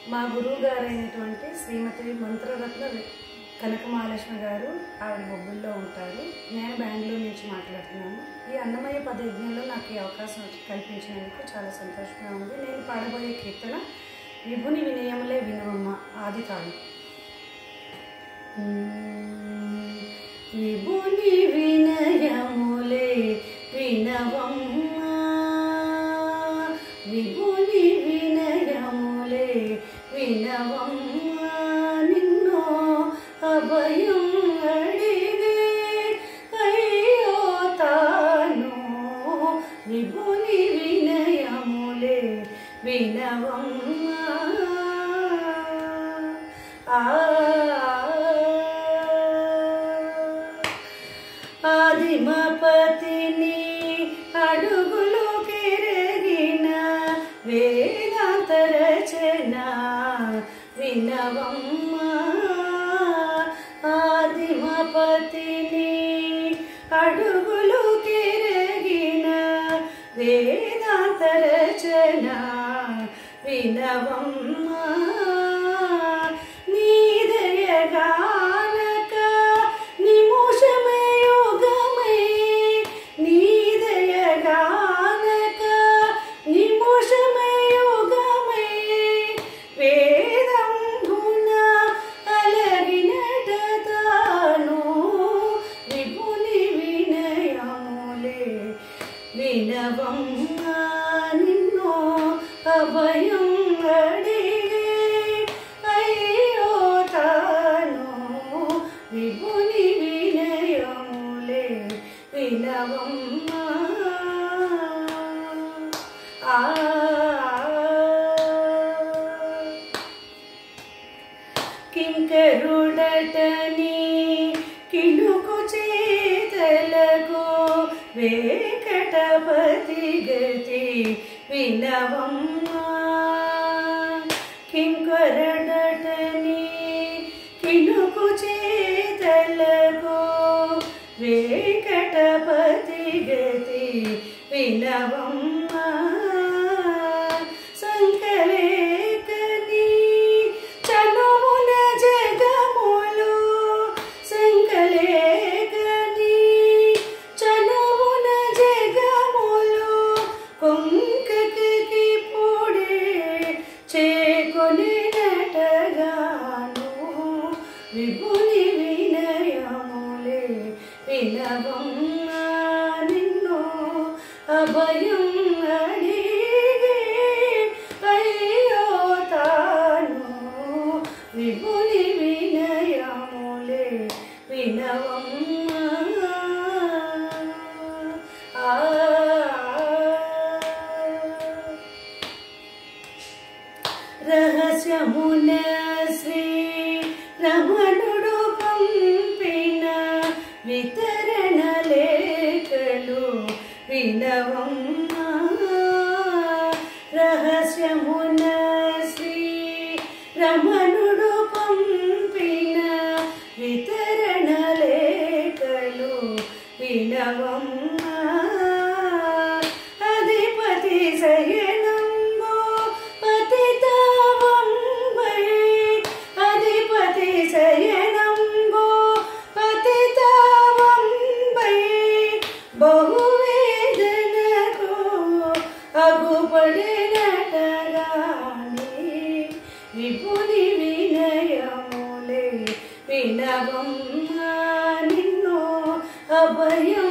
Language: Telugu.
మా గురువు గారైనటువంటి శ్రీమతి మంత్రరత్న కనక మహాలక్ష్మి గారు ఆవిడ బొబ్బుల్లో ఉంటారు నేను బెంగళూరు నుంచి మాట్లాడుతున్నాను ఈ అన్నమయ్య పదయజ్ఞంలో నాకు ఈ అవకాశం కల్పించినందుకు చాలా సంతోషంగా ఉంది నేను పాడబోయే కీర్తన విభుని వినయములే వినవమ్మ ఆది కాలం విభుని వినయములే వినవమ్మా విభుని వినయములే వినవమ్మా నిన్నో అభయం అడిగే అయ్యో తాను విభుని వినయములే వినవమ్మా ఆ ఆదిమపతిని అడుగులు కెరగిన వేదాంత రచన వినవమ్మ ఆదిమపతిని అడుగులు కెరగిన వేదాంత రచన వినవమ్మ నీదయగానక నిముషమే యోగమై నీదయగానక నిముషమే యోగమై వేదంబున అలగినట తాను విపుని వినయములే వినవమ్మ నిన్నో అభయం అడిగే అయ్యో తాను విభుని వినయములే వినవమ్మ ఆ కింకరుడటని కిలుకు చేతలకు వేకటపతి గతి వినవమ్మ కింకరుడటని కిలుకు చేతలకు వేకటపతి గతి వినవమ్మ సంకలేకని చనుమున జగములు సంకలేకని చనుమున జగములు కొంకకి పొడే చేకొని నటగాను విభుని వినయములే వినవమ్మ నిన్ను అభయం అడిగే అయ్యో తాను విభుని వినయములే వినవమ్మ ఆ రహస్యమున శ్రీ రమణుడు పంపిన వితరణ లేఖలు వినవమ్మ రహస్యమున శ్రీ రమణుడు పంపిన వితరణ లేఖలు వినవమ్మ అధిపతి శయనంబో పతితావంబై అధిపతి శయనంబో పతితావంబై బహువేదనకు అగుపడినటగాని విపుని వినయములే వినవమ్మ నిన్ను అభయం